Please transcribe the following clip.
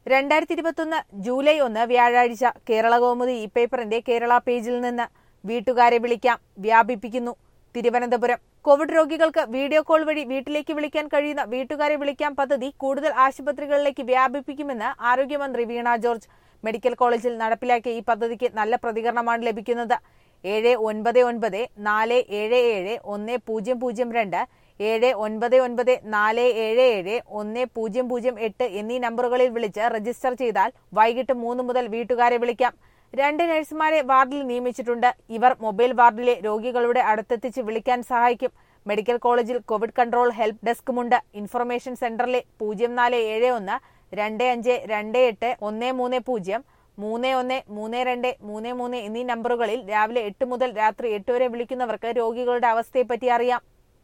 രണ്ടായിരത്തി ഇരുപത്തൊന്ന് ജൂലൈ ഒന്ന് വ്യാഴാഴ്ച കേരള കൗമുദി ഈ പേപ്പറിന്റെ കേരള പേജിൽ നിന്ന് വീട്ടുകാരെ വിളിക്കാം വ്യാപിപ്പിക്കുന്നു തിരുവനന്തപുരം കോവിഡ് രോഗികൾക്ക് വീഡിയോ കോൾ വഴി വീട്ടിലേക്ക് വിളിക്കാൻ കഴിയുന്ന വീട്ടുകാരെ വിളിക്കാം പദ്ധതി കൂടുതൽ ആശുപത്രികളിലേക്ക് വ്യാപിപ്പിക്കുമെന്ന് ആരോഗ്യമന്ത്രി വീണ ജോർജ് മെഡിക്കൽ കോളേജിൽ നടപ്പിലാക്കിയ ഈ പദ്ധതിക്ക് നല്ല പ്രതികരണമാണ് ലഭിക്കുന്നത് ഏഴ് ഒൻപത് ഒൻപത് നാല് ഏഴ് ഏഴ് ഒന്ന് പൂജ്യം പൂജ്യം രണ്ട് ഏഴ് ഒൻപത് ഒൻപത് നാല് ഏഴ് ഏഴ് ഒന്ന് പൂജ്യം പൂജ്യം എട്ട് എന്നീ നമ്പറുകളിൽ വിളിച്ച് രജിസ്റ്റർ ചെയ്താൽ വൈകിട്ട് മൂന്ന് മുതൽ വീട്ടുകാരെ വിളിക്കാം രണ്ട് നഴ്സുമാരെ വാർഡിൽ നിയമിച്ചിട്ടുണ്ട് ഇവർ മൊബൈൽ വാർഡിലെ രോഗികളുടെ അടുത്തെത്തിച്ച് വിളിക്കാൻ സഹായിക്കും മെഡിക്കൽ കോളേജിൽ കോവിഡ് കൺട്രോൾ ഹെൽപ്പ് ഡെസ്കുമുണ്ട് ഇൻഫർമേഷൻ സെന്ററിലെ പൂജ്യം നാല് ഏഴ് ഒന്ന് രണ്ട് അഞ്ച് രണ്ട് എട്ട് ഒന്ന് മൂന്ന് പൂജ്യം മൂന്ന് ഒന്ന് മൂന്ന് രണ്ട് മൂന്ന് മൂന്ന് എന്നീ നമ്പറുകളിൽ രാവിലെ എട്ട് മുതൽ രാത്രി എട്ട് വരെ വിളിക്കുന്നവർക്ക് രോഗികളുടെ അവസ്ഥയെപ്പറ്റി അറിയാം